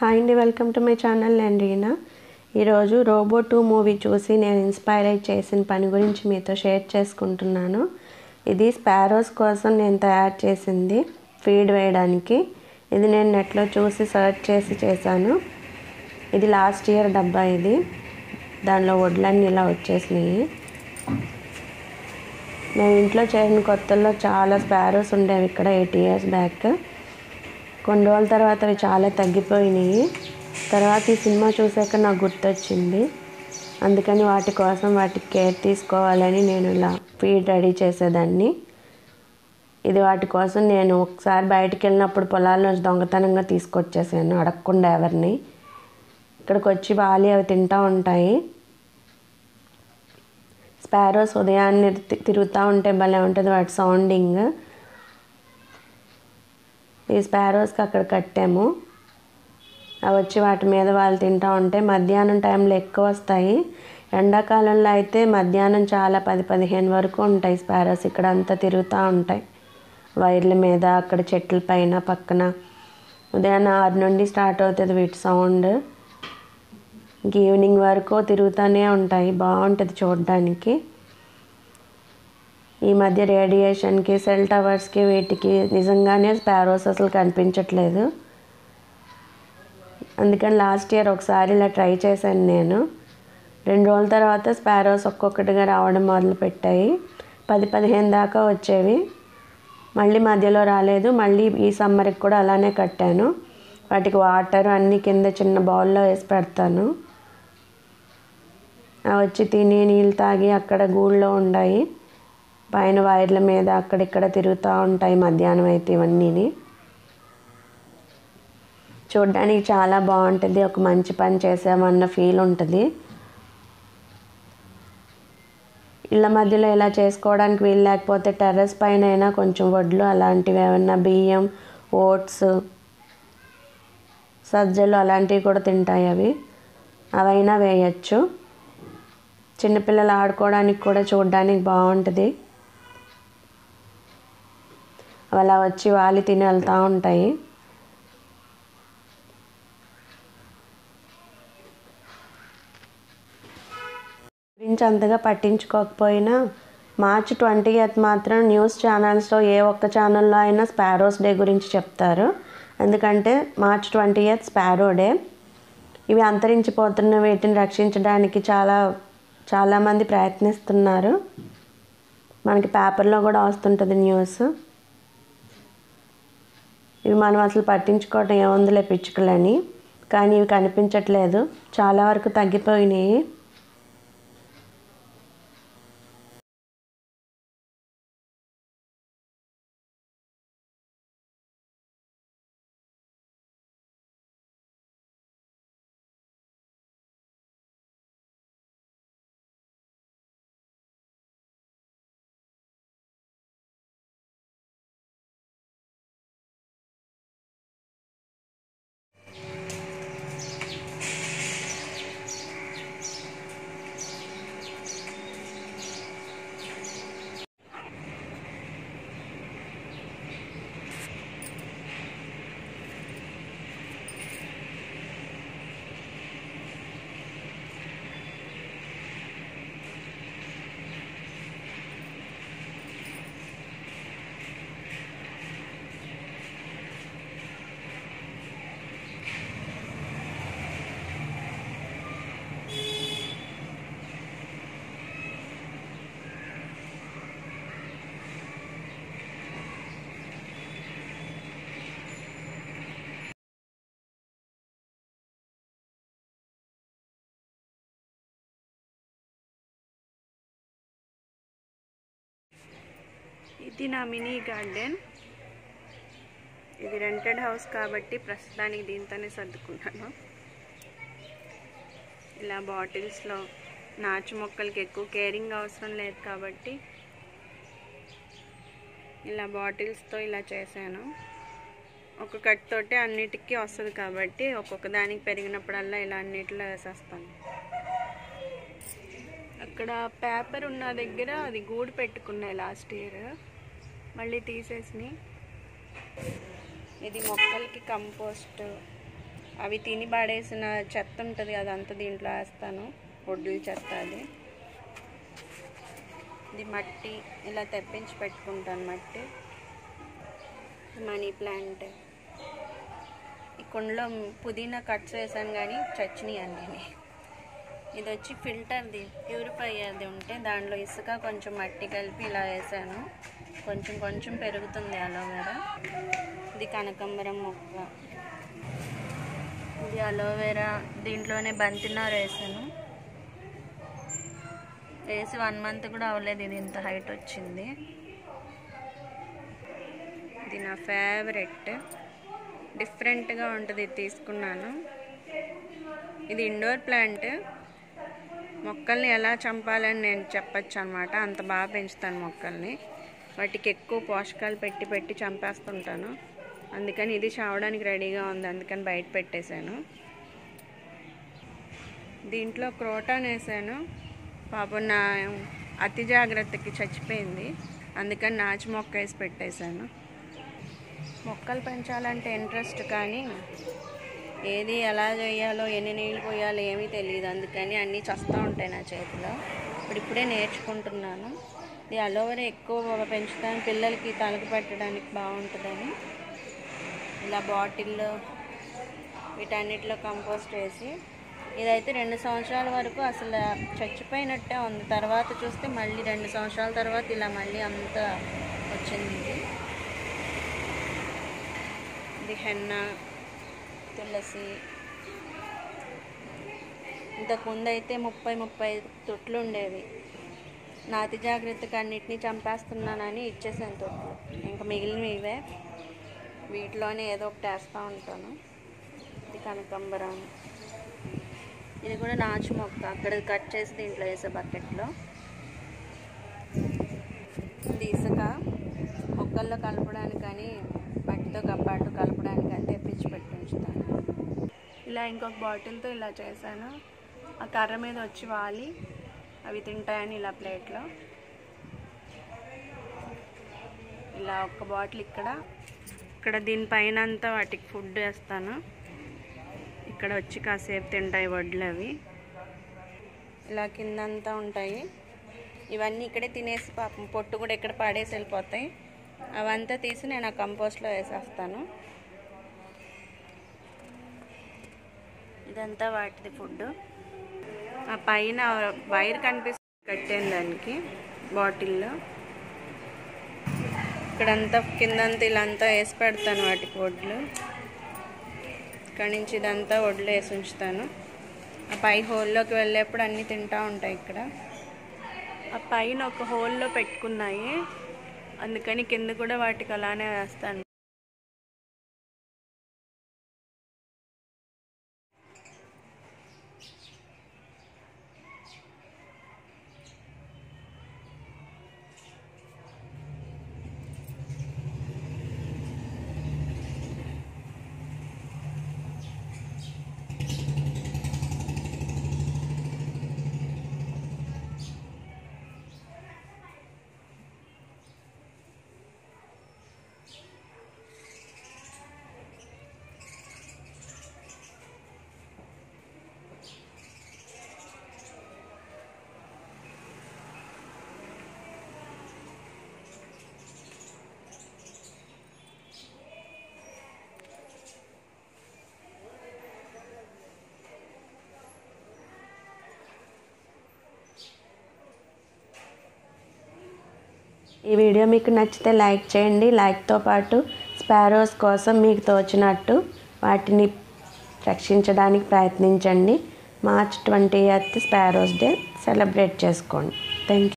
hi అండి welcome to my channel నేను రీనా ఈరోజు రోబో టూ మూవీ చూసి నేను ఇన్స్పైర్ అయి చేసిన పని గురించి మీతో షేర్ చేసుకుంటున్నాను ఇది స్పారోస్ కోసం నేను తయారు చేసింది ఫీడ్ వేయడానికి ఇది నేను నెట్లో చూసి సర్చ్ చేసి చేశాను ఇది లాస్ట్ ఇయర్ డబ్బా ఇది దానిలో వడ్లన్నీ ఇలా వచ్చేసినాయి నేను ఇంట్లో చేసిన కొత్తల్లో చాలా స్పారోస్ ఉండేవి ఇక్కడ ఎయిట్ ఇయర్స్ బ్యాక్ కొన్ని రోజుల తర్వాత అవి చాలా తగ్గిపోయినాయి తర్వాత ఈ సినిమా చూసాక నాకు గుర్తొచ్చింది అందుకని వాటి కోసం వాటికి కేర్ తీసుకోవాలని నేను ఇలా ఫీడ్ రెడీ చేసేదాన్ని ఇది వాటి కోసం నేను ఒకసారి బయటికి వెళ్ళినప్పుడు పొలాల్లో దొంగతనంగా తీసుకొచ్చేసాను అడగకుండా ఎవరిని ఇక్కడికి వచ్చి వాలి అవి తింటూ ఉంటాయి స్పారోస్ ఉదయాన్నే తి- తిరుగుతూ ఉంటే భలే ఉంటుంది వాటి సౌండింగ్ ఈ స్పారోస్కి అక్కడ కట్టాము అవి వచ్చి వాటి మీద వాళ్ళు తింటూ ఉంటే మధ్యాహ్నం టైంలో ఎక్కువ వస్తాయి ఎండాకాలంలో అయితే మధ్యాహ్నం చాలా పది పదిహేను వరకు ఉంటాయి స్పారోస్ ఇక్కడ అంతా తిరుగుతూ ఉంటాయి వైర్ల మీద అక్కడ చెట్ల పైన పక్కన ఉదయాన్నే ఆరు నుండి స్టార్ట్ అవుతుంది వీటి సౌండ్ ఇంక ఈవినింగ్ వరకు తిరుగుతూనే ఉంటాయి బాగుంటుంది చూడడానికి ఈ మధ్య రేడియేషన్కి సెల్ టవర్స్కి వీటికి నిజంగానే స్పారోస్ అసలు కనిపించట్లేదు అందుకని లాస్ట్ ఇయర్ ఒకసారి ఇలా ట్రై చేశాను నేను రెండు రోజుల తర్వాత స్పారోస్ ఒక్కొక్కటిగా రావడం మొదలుపెట్టాయి పది పదిహేను దాకా వచ్చేవి మళ్ళీ మధ్యలో రాలేదు మళ్ళీ ఈ సమ్మర్కి కూడా అలానే కట్టాను వాటికి వాటర్ అన్నీ కింద చిన్న బౌల్లో వేసి పెడతాను అవి వచ్చి తిని నీళ్ళు తాగి అక్కడ గూళ్ళో ఉన్నాయి పైన వైర్ల మీద అక్కడిక్కడ తిరుగుతూ ఉంటాయి మధ్యాహ్నం అయితే ఇవన్నీని చూడడానికి చాలా బాగుంటుంది ఒక మంచి పని చేసామన్న ఫీల్ ఉంటుంది ఇళ్ళ మధ్యలో ఇలా చేసుకోవడానికి వీలు లేకపోతే టెర్రస్ పైన అయినా కొంచెం వడ్లు అలాంటివి ఏమన్నా బియ్యం ఓట్స్ సజ్జలు అలాంటివి కూడా తింటాయి అవి అవైనా వేయచ్చు చిన్నపిల్లలు ఆడుకోవడానికి కూడా చూడడానికి బాగుంటుంది అవి అలా వచ్చి వాలి తిని వెళ్తూ ఉంటాయి గురించి అంతగా పట్టించుకోకపోయినా మార్చ్ ట్వంటీ ఎయిత్ మాత్రం న్యూస్ ఛానల్స్లో ఏ ఒక్క ఛానల్లో అయినా స్పారోస్ డే గురించి చెప్తారు ఎందుకంటే March twenty eighth sparrow day ఇవి అంతరించిపోతున్న వీటిని రక్షించడానికి చాలా చాలామంది ప్రయత్నిస్తున్నారు మనకి పేపర్లో కూడా వస్తుంటుంది న్యూస్ ఇవి మనం అసలు పట్టించుకోవటం ఏముందిలే పిచ్చుకలని కానీ ఇవి కనిపించట్లేదు చాలా వరకు తగ్గిపోయినాయి ఇది నా మినీ గార్డెన్ ఇది రెంటెడ్ హౌస్ కాబట్టి ప్రస్తుతానికి దీంతోనే సర్దుకున్నాను ఇలా బాటిల్స్లో నాచు మొక్కలకి ఎక్కువ కేరింగ్ అవసరం లేదు కాబట్టి ఇలా బాటిల్స్తో ఇలా చేశాను ఒక కట్ తోటి అన్నిటికీ వస్తుంది కాబట్టి ఒక్కొక్క దానికి పెరిగినప్పుడల్లా ఇలా అన్నిటిలో వేసేస్తాను అక్కడ పేపర్ ఉన్న దగ్గర అది గూడు పెట్టుకున్నాయి లాస్ట్ ఇయర్ మళ్ళీ తీసేసి ఇది మొక్కలకి కంపోస్ట్ అవి తిని పడేసిన చెత్త ఉంటుంది అదంతా దీంట్లో వేస్తాను ఒడ్లు చెత్త అది ఇది మట్టి ఇలా తెప్పించి పెట్టుకుంటాను మట్టి మనీ ప్లాంట్ ఈ కుండలో పుదీనా కట్స్ వేసాను కానీ చచ్చినాయి అన్నీ ఇది వచ్చి ఫిల్టర్ది ప్యూరిఫైయర్ది ఉంటే దాంట్లో ఇసుక కొంచెం మట్టి కలిపి ఇలా వేసాను కొంచెం కొంచెం పెరుగుతుంది అలోవెరా ఇది కనకంబరం మొక్క ఇది అలోవెరా దీంట్లోనే బంతినారు వేసాను వేసి వన్ మంత్ కూడా అవ్వలేదు ఇది ఇంత హైట్ వచ్చింది ఇది నా ఫేవరెట్ డిఫరెంట్గా ఉంటుంది ఇది తీసుకున్నాను ఇది ఇండోర్ ప్లాంట్ మొక్కల్ని ఎలా చంపాలని నేను చెప్పచ్చు అనమాట అంత బాగా పెంచుతాను మొక్కల్ని వాటికి ఎక్కువ పోషకాలు పెట్టి పెట్టి చంపేస్తుంటాను అందుకని ఇది చావడానికి రెడీగా ఉంది అందుకని బయట పెట్టేశాను దీంట్లో క్రోటాన్ వేసాను పాపం నా అతి జాగ్రత్తకి చచ్చిపోయింది అందుకని నాచు మొక్క వేసి పెట్టేశాను మొక్కలు పెంచాలంటే ఇంట్రెస్ట్ కానీ ఏది ఎలా చేయాలో ఎన్ని నీళ్ళు పోయాలో ఏమీ తెలియదు అందుకని అన్నీ చస్తూ ఉంటాయి నా చేతిలో ఇప్పుడు ఇప్పుడే నేర్చుకుంటున్నాను ఇది అలోవెరా ఎక్కువ పెంచుతాను పిల్లలకి తలకు పెట్టడానికి బాగుంటుందని ఇలా బాటిల్లో వీటన్నిటిలో కంపోస్ట్ వేసి ఇదైతే రెండు సంవత్సరాల వరకు అసలు చచ్చిపోయినట్టే ఉంది తర్వాత చూస్తే మళ్ళీ రెండు సంవత్సరాల తర్వాత ఇలా మళ్ళీ అంతా వచ్చింది ఇది ఇది హెన్న తులసి ఇంతకుముందు అయితే ముప్పై ముప్పై తొట్లు ఉండేవి నాతి జాగ్రత్తగా అన్నిటినీ చంపేస్తున్నానని ఇచ్చేసాను తొట్లు ఇంకా మిగిలినవి ఇవే వీటిలోనే ఏదో ఒకటి వేస్తూ ఉంటాను ఇది కనకంబరం ఇది కూడా నాచు మొక్క అక్కడ కట్ చేసి దీంట్లో వేసే బకెట్లో ఇది ఇసుక మొక్కల్లో కలపడానికి కానీ మట్టితో కప్పాటు కలపడానికి అని తెప్పించి పెట్టి ఉంచుతాను ఇలా ఇంకొక బాటిల్తో ఇలా చేశాను ఆ కర్ర మీద వచ్చి వాలి అవి తింటాయని ఇలా ప్లేట్లో ఇలా ఒక బాటిల్ ఇక్కడ ఇక్కడ దీనిపైన అంతా వాటికి ఫుడ్ వేస్తాను ఇక్కడ వచ్చి కాసేపు తింటాయి వడ్లు అవి ఇలా కిందంతా ఉంటాయి ఇవన్నీ ఇక్కడే తినేసి పాపం పొట్టు కూడా ఇక్కడ పాడేసి వెళ్ళిపోతాయి అవంతా తీసి నేను ఆ కంపోస్ట్లో వేసేస్తాను ఇదంతా వాటిది ఫుడ్ ఆ పైన వైర్ కనిపిస్తుంది కట్టాను దానికి బాటిల్లో ఇక్కడంతా కిందంతా ఇలాంతా వేసి పెడతాను వాటికి వడ్లు ఇక్కడ నుంచి ఇదంతా వడ్లు వేసి ఉంచుతాను ఆ పై హోల్లోకి వెళ్ళేప్పుడు అన్నీ తింటూ ఉంటాయి ఇక్కడ ఆ పైన ఒక హోల్లో పెట్టుకున్నాయి అందుకని కింద కూడా వాటికి అలానే వేస్తాను ఈ వీడియో మీకు నచ్చితే లైక్ చేయండి లైక్తో పాటు స్పారోస్ కోసం మీకు తోచినట్టు వాటిని రక్షించడానికి ప్రయత్నించండి March twenty eighth sparrows day celebrate చేసుకోండి థ్యాంక్ యూ